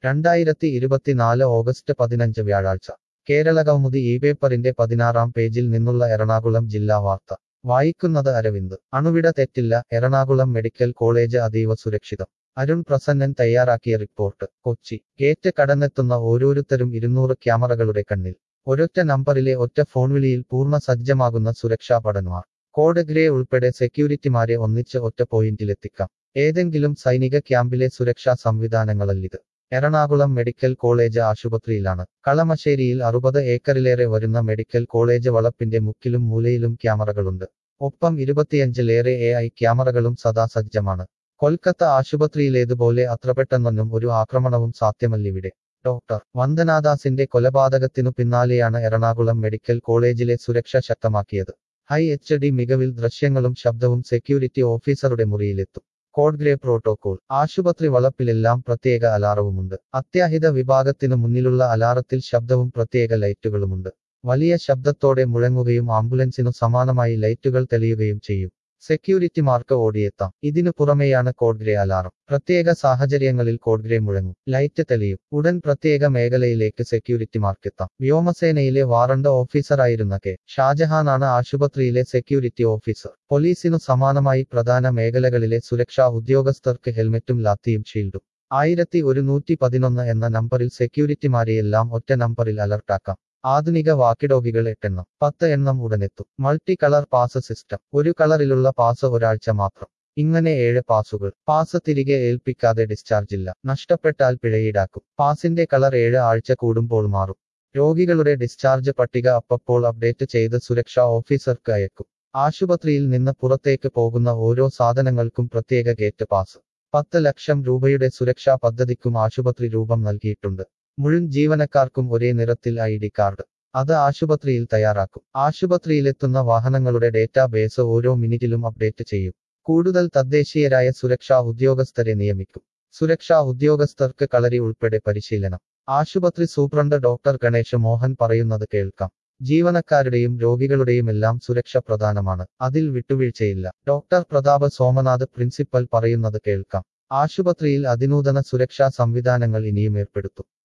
രണ്ടായിരത്തി ഇരുപത്തിനാല് ഓഗസ്റ്റ് പതിനഞ്ച് വ്യാഴാഴ്ച കേരള കൗമുദി ഈ പേപ്പറിന്റെ പതിനാറാം പേജിൽ നിന്നുള്ള എറണാകുളം ജില്ലാ വാർത്ത വായിക്കുന്നത് അരവിന്ദ് അണുവിട തെറ്റില്ല എറണാകുളം മെഡിക്കൽ കോളേജ് അതീവ സുരക്ഷിതം അരുൺ പ്രസന്നൻ തയ്യാറാക്കിയ റിപ്പോർട്ട് കൊച്ചി ഗേറ്റ് കടന്നെത്തുന്ന ഓരോരുത്തരും ഇരുന്നൂറ് ക്യാമറകളുടെ കണ്ണിൽ ഒരൊറ്റ നമ്പറിലെ ഒറ്റ ഫോൺവിളിയിൽ പൂർണ്ണ സജ്ജമാകുന്ന സുരക്ഷാ ഭടന്മാർ കോഡ് ഗ്രേ ഉൾപ്പെടെ സെക്യൂരിറ്റിമാരെ ഒന്നിച്ച് ഒറ്റ പോയിന്റിലെത്തിക്കാം ഏതെങ്കിലും സൈനിക ക്യാമ്പിലെ സുരക്ഷാ സംവിധാനങ്ങളല്ലിത് എറണാകുളം മെഡിക്കൽ കോളേജ് ആശുപത്രിയിലാണ് കളമശ്ശേരിയിൽ അറുപത് ഏക്കറിലേറെ വരുന്ന മെഡിക്കൽ കോളേജ് വളപ്പിന്റെ മുക്കിലും മൂലയിലും ക്യാമറകളുണ്ട് ഒപ്പം ഇരുപത്തിയഞ്ചിലേറെ എ ഐ ക്യാമറകളും സദാ സജ്ജമാണ് കൊൽക്കത്ത ആശുപത്രിയിലേതുപോലെ അത്ര പെട്ടെന്നൊന്നും ഒരു ആക്രമണവും സാധ്യമല്ലിവിടെ ഡോക്ടർ വന്ദനാദാസിന്റെ കൊലപാതകത്തിനു പിന്നാലെയാണ് എറണാകുളം മെഡിക്കൽ കോളേജിലെ സുരക്ഷ ശക്തമാക്കിയത് ഹൈ എച്ച് ഡി മികവിൽ ദൃശ്യങ്ങളും ശബ്ദവും സെക്യൂരിറ്റി ഓഫീസറുടെ മുറിയിലെത്തും കോഡ് ഗ്രേ പ്രോട്ടോകോൾ ആശുപത്രി വളപ്പിലെല്ലാം പ്രത്യേക അലാറവുമുണ്ട് അത്യാഹിത വിഭാഗത്തിനു മുന്നിലുള്ള അലാറത്തിൽ ശബ്ദവും പ്രത്യേക ലൈറ്റുകളുമുണ്ട് വലിയ ശബ്ദത്തോടെ മുഴങ്ങുകയും ആംബുലൻസിനു സമാനമായി ലൈറ്റുകൾ തെളിയുകയും ചെയ്യും സെക്യൂരിറ്റിമാർക്ക് ഓടിയെത്താം ഇതിനു പുറമെയാണ് കോഡ് ഗ്രേ അലാറം പ്രത്യേക സാഹചര്യങ്ങളിൽ കോഡ് ഗ്രേ മുഴങ്ങും ലൈറ്റ് തെളിയും ഉടൻ പ്രത്യേക മേഖലയിലേക്ക് സെക്യൂരിറ്റിമാർക്കെത്താം വ്യോമസേനയിലെ വാറണ്ട് ഓഫീസറായിരുന്ന കെ ഷാജഹാനാണ് ആശുപത്രിയിലെ സെക്യൂരിറ്റി ഓഫീസർ പോലീസിനു സമാനമായി പ്രധാന മേഖലകളിലെ സുരക്ഷാ ഉദ്യോഗസ്ഥർക്ക് ഹെൽമെറ്റും ലാത്തിയും ഷീൽഡും ആയിരത്തി ഒരുന്നൂറ്റി പതിനൊന്ന് എന്ന നമ്പറിൽ സെക്യൂരിറ്റിമാരെയെല്ലാം ഒറ്റ നമ്പറിൽ അലർട്ടാക്കാം ആധുനിക വാക്കിഡോഗികൾ എട്ടെണ്ണം പത്ത് എണ്ണം ഉടനെത്തും മൾട്ടി കളർ പാസ് സിസ്റ്റം ഒരു കളറിലുള്ള പാസ് ഒരാഴ്ച മാത്രം ഇങ്ങനെ ഏഴ് പാസുകൾ പാസ് തിരികെ ഏൽപ്പിക്കാതെ ഡിസ്ചാർജ് ഇല്ല നഷ്ടപ്പെട്ടാൽ പിഴയീടാക്കും പാസിന്റെ കളർ ഏഴ് ആഴ്ച കൂടുമ്പോൾ മാറും രോഗികളുടെ ഡിസ്ചാർജ് പട്ടിക അപ്പപ്പോൾ അപ്ഡേറ്റ് ചെയ്ത് സുരക്ഷാ ഓഫീസർക്ക് അയക്കും ആശുപത്രിയിൽ നിന്ന് പുറത്തേക്ക് പോകുന്ന ഓരോ സാധനങ്ങൾക്കും പ്രത്യേക ഗേറ്റ് പാസ് പത്ത് ലക്ഷം രൂപയുടെ സുരക്ഷാ പദ്ധതിക്കും ആശുപത്രി രൂപം നൽകിയിട്ടുണ്ട് മുഴുവൻ ജീവനക്കാർക്കും ഒരേ നിറത്തിൽ ഐ ഡി കാർഡ് അത് ആശുപത്രിയിൽ തയ്യാറാക്കും ആശുപത്രിയിലെത്തുന്ന വാഹനങ്ങളുടെ ഡേറ്റാ ബേസ് ഓരോ മിനിറ്റിലും അപ്ഡേറ്റ് ചെയ്യും കൂടുതൽ തദ്ദേശീയരായ സുരക്ഷാ ഉദ്യോഗസ്ഥരെ നിയമിക്കും സുരക്ഷാ ഉദ്യോഗസ്ഥർക്ക് കളരി ഉൾപ്പെടെ പരിശീലനം ആശുപത്രി സൂപ്രണ്ട് ഡോക്ടർ ഗണേഷ് മോഹൻ പറയുന്നത് കേൾക്കാം ജീവനക്കാരുടെയും രോഗികളുടെയും എല്ലാം സുരക്ഷ പ്രധാനമാണ് അതിൽ വിട്ടുവീഴ്ചയില്ല ഡോക്ടർ പ്രതാപ് സോമനാഥ് പ്രിൻസിപ്പൽ പറയുന്നത് കേൾക്കാം ആശുപത്രിയിൽ അതിനൂതന സുരക്ഷാ സംവിധാനങ്ങൾ ഇനിയും ഏർപ്പെടുത്തും